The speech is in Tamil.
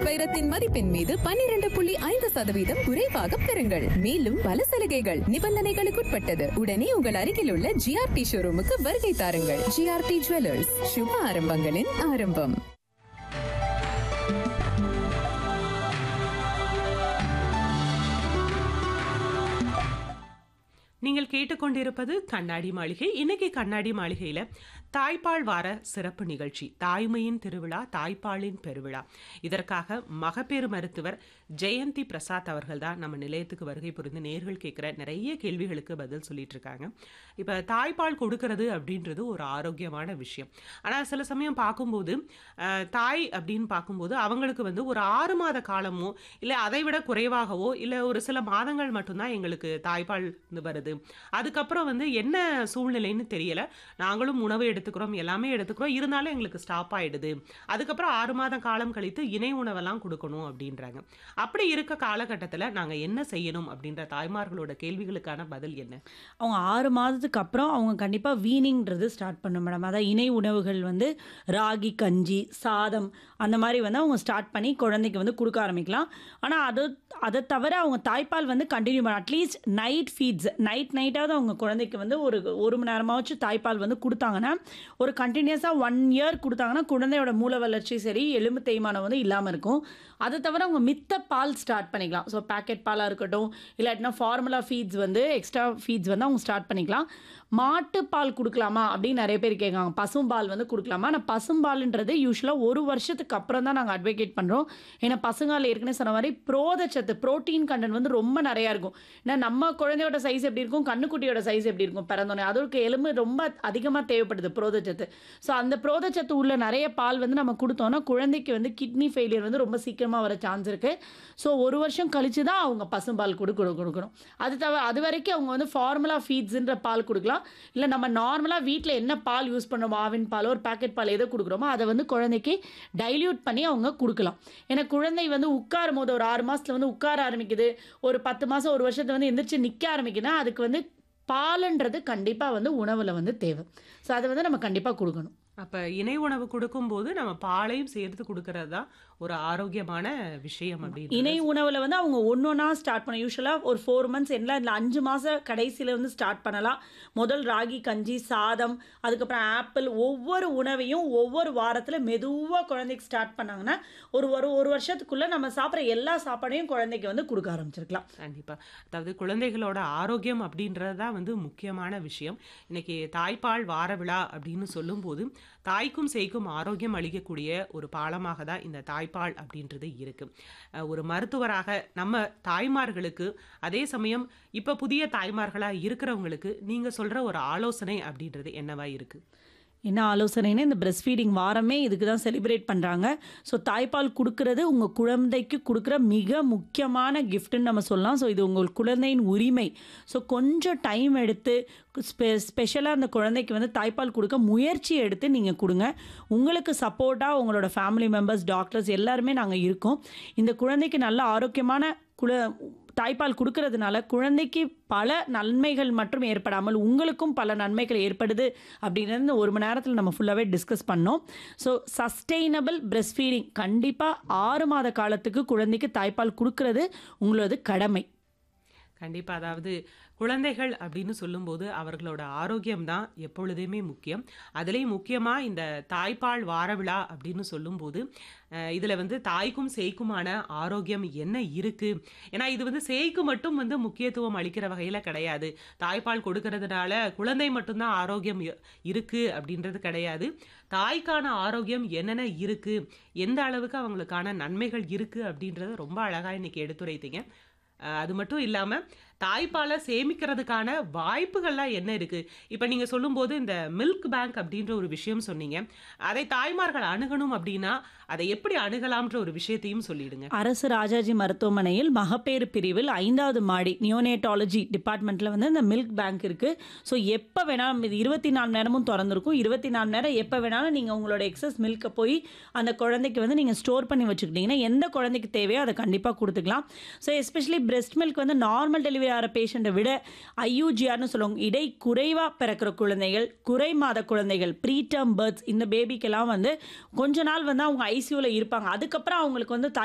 வைரத்தின் மதிப்பின் மீது பன்னிரண்டு புள்ளி ஐந்து சதவீதம் குறைவாக பெறுங்கள் மேலும் பல சலுகைகள் நிபந்தனைகளுக்குட்பட்டது உடனே உங்கள் அருகில் உள்ள ஜிஆர்டி ஷோரூமுக்கு வருகை தாருங்கள் ஜிஆர்டி ஜுவல்லர்ஸ் சுப ஆரம்பங்களின் ஆரம்பம் நீங்கள் கேட்டுக்கொண்டிருப்பது கண்ணாடி மாளிகை இன்னைக்கு கண்ணாடி மாளிகையில தாய்ப்பால் வார சிறப்பு நிகழ்ச்சி தாய்மையின் திருவிழா தாய்ப்பாலின் பெருவிழா இதற்காக மகப்பேறு மருத்துவர் ஜெயந்தி பிரசாத் அவர்கள் தான் நம்ம நிலையத்துக்கு வருகை புரிந்து நேர்கள் கேட்குற நிறைய கேள்விகளுக்கு பதில் சொல்லிட்டு இருக்காங்க இப்போ தாய்ப்பால் கொடுக்கறது அப்படின்றது ஒரு ஆரோக்கியமான விஷயம் ஆனால் சில சமயம் பார்க்கும்போது அஹ், தாய் அப்படின்னு பார்க்கும்போது அவங்களுக்கு வந்து ஒரு ஆறு மாத காலமோ இல்லை அதை விட குறைவாகவோ இல்லை ஒரு சில மாதங்கள் மட்டும்தான் எங்களுக்கு தாய்ப்பால் இது வருது அதுக்கப்புறம் வந்து என்ன சூழ்நிலைன்னு தெரியல நாங்களும் உணவு எடுத்துக்கிறோம் எல்லாமே எடுத்துக்கிறோம் இருந்தாலும் எங்களுக்கு ஸ்டாப் ஆயிடுது அதுக்கப்புறம் ஆறு மாத காலம் கழித்து இணை உணவெல்லாம் கொடுக்கணும் அப்படின்றாங்க அப்படி இருக்க காலகட்டத்தில் நாங்கள் என்ன செய்யணும் அப்படின்ற தாய்மார்களோட கேள்விகளுக்கான பதில் என்ன அவங்க ஆறு மாதத்துக்கு அப்புறம் அவங்க கண்டிப்பாக வீனிங்கிறது ஸ்டார்ட் பண்ணும் மேடம் அதான் இணை உணவுகள் வந்து ராகி கஞ்சி சாதம் அந்த மாதிரி வந்து அவங்க ஸ்டார்ட் பண்ணி குழந்தைக்கு வந்து கொடுக்க ஆரம்பிக்கலாம் ஆனால் அது அதை தவிர அவங்க தாய்ப்பால் வந்து கண்டினியூ பண்ண அட்லீஸ்ட் நைட் ஃபீட்ஸ் நைட் நைட்டாவது அவங்க குழந்தைக்கு வந்து ஒரு ஒரு மணி நேரமாச்சும் தாய்ப்பால் வந்து கொடுத்தாங்கன்னா ஒரு கண்டினியூஸாக ஒன் இயர் கொடுத்தாங்கன்னா குழந்தையோட மூல வளர்ச்சி சரி எலும்பு தேய்மானம் வந்து இல்லாமல் இருக்கும் அதை தவிர அவங்க மித்த பால் ஸ்டார்ட் பண்ணிக்கலாம் ஸோ பேக்கெட் பாலாக இருக்கட்டும் இல்லாட்டினா ஃபார்முலா ஃபீட்ஸ் வந்து எக்ஸ்ட்ரா ஃபீட்ஸ் வந்து அவங்க ஸ்டார்ட் பண்ணிக்கலாம் மாட்டுப்பால் கொடுக்கலாமா அப்படின்னு நிறைய பேர் கேட்காங்க பசும்பால் வந்து கொடுக்கலாமா ஆனால் பசும்பால்ன்றது யூஸ்வலாக ஒரு வருஷத்துக்கு அப்புறம் தான் நாங்கள் அட்வொகேட் பண்ணுறோம் ஏன்னா பசுங்கால் ஏற்கனவே சொன்ன மாதிரி புரோதச்சத்து ப்ரோட்டீன் கண்டென்ட் வந்து ரொம்ப நிறையா இருக்கும் ஏன்னா நம்ம குழந்தையோட சைஸ் எப்படி இருக்கும் கண்ணுக்குட்டியோட சைஸ் எப்படி இருக்கும் பிறந்தோடனே அதற்கு எலும்பு ரொம்ப அதிகமாக தேவைப்படுது புரோதச்சத்து ஸோ அந்த புரோதச்சத்து உள்ள நிறைய பால் வந்து நம்ம கொடுத்தோம்னா குழந்தைக்கு வந்து கிட்னி ஃபெயிலியர் வந்து ரொம்ப சீக்கிரமாக வர சான்ஸ் இருக்குது ஸோ ஒரு வருஷம் கழிச்சு தான் அவங்க பசும்பால் கொடு கொடு- கொடுக்கணும் அது தவிர அது வரைக்கும் அவங்க வந்து ஃபார்முலா ஃபீட்ஸுன்ற பால் கொடுக்கலாம் இல்லை நம்ம நார்மலாக வீட்டில் என்ன பால் யூஸ் பண்ணுறோமோ ஆவின் பாலோ ஒரு பேக்கெட் பால் எதை கொடுக்குறோமோ அதை வந்து குழந்தைக்கு டைல்யூட் பண்ணி அவங்க கொடுக்கலாம் ஏன்னா குழந்தை வந்து உட்காரும் போது ஒரு ஆறு மாசத்துல வந்து உட்கார ஆரம்பிக்குது ஒரு பத்து மாதம் ஒரு வருஷத்துல வந்து எந்திரிச்சு நிற்க ஆரம்பிக்குதுன்னா அதுக்கு வந்து பாலுன்றது கண்டிப்பாக வந்து உணவில் வந்து தேவை ஸோ அதை வந்து நம்ம கண்டிப்பாக கொடுக்கணும் அப்போ இணை உணவு கொடுக்கும்போது நம்ம பாலையும் சேர்த்து கொடுக்கறது தான் ஒரு ஆரோக்கியமான விஷயம் அப்படின்னு இணை உணவில் வந்து அவங்க ஒன்று ஒன்றா ஸ்டார்ட் பண்ண யூஸ்வலாக ஒரு ஃபோர் மந்த்ஸ் எல்லாம் இல்லை அஞ்சு மாதம் கடைசியில் வந்து ஸ்டார்ட் பண்ணலாம் முதல் ராகி கஞ்சி சாதம் அதுக்கப்புறம் ஆப்பிள் ஒவ்வொரு உணவையும் ஒவ்வொரு வாரத்தில் மெதுவாக குழந்தைக்கு ஸ்டார்ட் பண்ணாங்கன்னா ஒரு ஒரு ஒரு வருஷத்துக்குள்ளே நம்ம சாப்பிட்ற எல்லா சாப்பாடையும் குழந்தைக்கு வந்து கொடுக்க ஆரம்பிச்சிருக்கலாம் கண்டிப்பா அதாவது குழந்தைகளோட ஆரோக்கியம் அப்படின்றது தான் வந்து முக்கியமான விஷயம் இன்னைக்கு தாய்ப்பால் வார விழா அப்படின்னு சொல்லும்போது தாய்க்கும் சேய்க்கும் ஆரோக்கியம் அளிக்கக்கூடிய ஒரு பாலமாக தான் இந்த தாய்ப்பால் அப்படின்றது இருக்கு அஹ் ஒரு மருத்துவராக நம்ம தாய்மார்களுக்கு அதே சமயம் இப்ப புதிய தாய்மார்களா இருக்கிறவங்களுக்கு நீங்க சொல்ற ஒரு ஆலோசனை அப்படின்றது என்னவா இருக்கு என்ன ஆலோசனைன்னா இந்த பிரஸ்ட் ஃபீடிங் வாரமே இதுக்கு தான் செலிப்ரேட் பண்ணுறாங்க ஸோ தாய்ப்பால் கொடுக்கறது உங்கள் குழந்தைக்கு கொடுக்குற மிக முக்கியமான கிஃப்ட்டுன்னு நம்ம சொல்லலாம் ஸோ இது உங்கள் குழந்தையின் உரிமை ஸோ கொஞ்சம் டைம் எடுத்து ஸ்பெ ஸ்பெஷலாக அந்த குழந்தைக்கு வந்து தாய்ப்பால் கொடுக்க முயற்சி எடுத்து நீங்கள் கொடுங்க உங்களுக்கு சப்போர்ட்டாக உங்களோட ஃபேமிலி மெம்பர்ஸ் டாக்டர்ஸ் எல்லாருமே நாங்கள் இருக்கோம் இந்த குழந்தைக்கு நல்ல ஆரோக்கியமான குழ தாய்ப்பால் கொடுக்கறதுனால குழந்தைக்கு பல நன்மைகள் மட்டும் ஏற்படாமல் உங்களுக்கும் பல நன்மைகள் ஏற்படுது அப்படின்றது இந்த ஒரு மணி நேரத்தில் நம்ம ஃபுல்லாகவே டிஸ்கஸ் பண்ணோம் ஸோ சஸ்டெயினபிள் பிரஸ்ட் ஃபீடிங் கண்டிப்பாக ஆறு மாத காலத்துக்கு குழந்தைக்கு தாய்ப்பால் கொடுக்கறது உங்களது கடமை கண்டிப்பா அதாவது குழந்தைகள் அப்படின்னு சொல்லும்போது அவர்களோட ஆரோக்கியம் தான் எப்பொழுதுமே முக்கியம் அதுலேயும் முக்கியமாக இந்த தாய்ப்பால் வார விழா அப்படின்னு சொல்லும்போது அஹ், இதுல வந்து தாய்க்கும் சேய்க்குமான ஆரோக்கியம் என்ன இருக்கு ஏன்னா இது வந்து சேய்க்கு மட்டும் வந்து முக்கியத்துவம் அளிக்கிற வகையில கிடையாது தாய்ப்பால் கொடுக்கறதுனால குழந்தை மட்டும்தான் ஆரோக்கியம் இ- இருக்கு அப்படின்றது கிடையாது தாய்க்கான ஆரோக்கியம் என்னென்ன இருக்கு எந்த அளவுக்கு அவங்களுக்கான நன்மைகள் இருக்கு அப்படின்றத ரொம்ப அழகா இன்னைக்கு எடுத்துரைத்தீங்க அஹ் அது மட்டும் இல்லாம தாய்ப்பாலை சேமிக்கிறதுக்கான வாய்ப்புகள்லாம் என்ன இருக்கு இப்ப நீங்க சொல்லும்போது இந்த மில்க் பேங்க் அப்படின்ற ஒரு விஷயம் சொன்னீங்க அதை தாய்மார்கள் அணுகணும் அப்படின்னா அதை எப்படி அணுகலாம்ன்ற ஒரு விஷயத்தையும் சொல்லிடுங்க அரசு ராஜாஜி மருத்துவமனையில் மகப்பேறு பிரிவில் ஐந்தாவது மாடி நியோனேட்டாலஜி டிபார்ட்மெண்ட்டில் வந்து இந்த மில்க் பேங்க் இருக்குது ஸோ எப்போ வேணாலும் இது இருபத்தி நாலு நேரமும் திறந்திருக்கும் இருபத்தி நாலு நேரம் எப்போ வேணாலும் நீங்கள் உங்களோட எக்ஸஸ் மில்க்கை போய் அந்த குழந்தைக்கு வந்து நீங்கள் ஸ்டோர் பண்ணி வச்சுக்கிட்டீங்கன்னா எந்த குழந்தைக்கு தேவையோ அதை கண்டிப்பாக கொடுத்துக்கலாம் ஸோ எஸ்பெஷலி பிரெஸ்ட் மில்க் வந்து நார்மல் டெலிவரி ஆகிற பேஷண்ட்டை விட ஐயூஜிஆர்னு சொல்லுவாங்க இடை குறைவாக பிறக்கிற குழந்தைகள் குறை மாத குழந்தைகள் ப்ரீடம் பேர்த்ஸ் இந்த பேபிக்கெல்லாம் வந்து கொஞ்ச நாள் வந்து அவங்க ஐசியூவில் இருப்பாங்க அதுக்கப்புறம் அவங்களுக்கு வந்து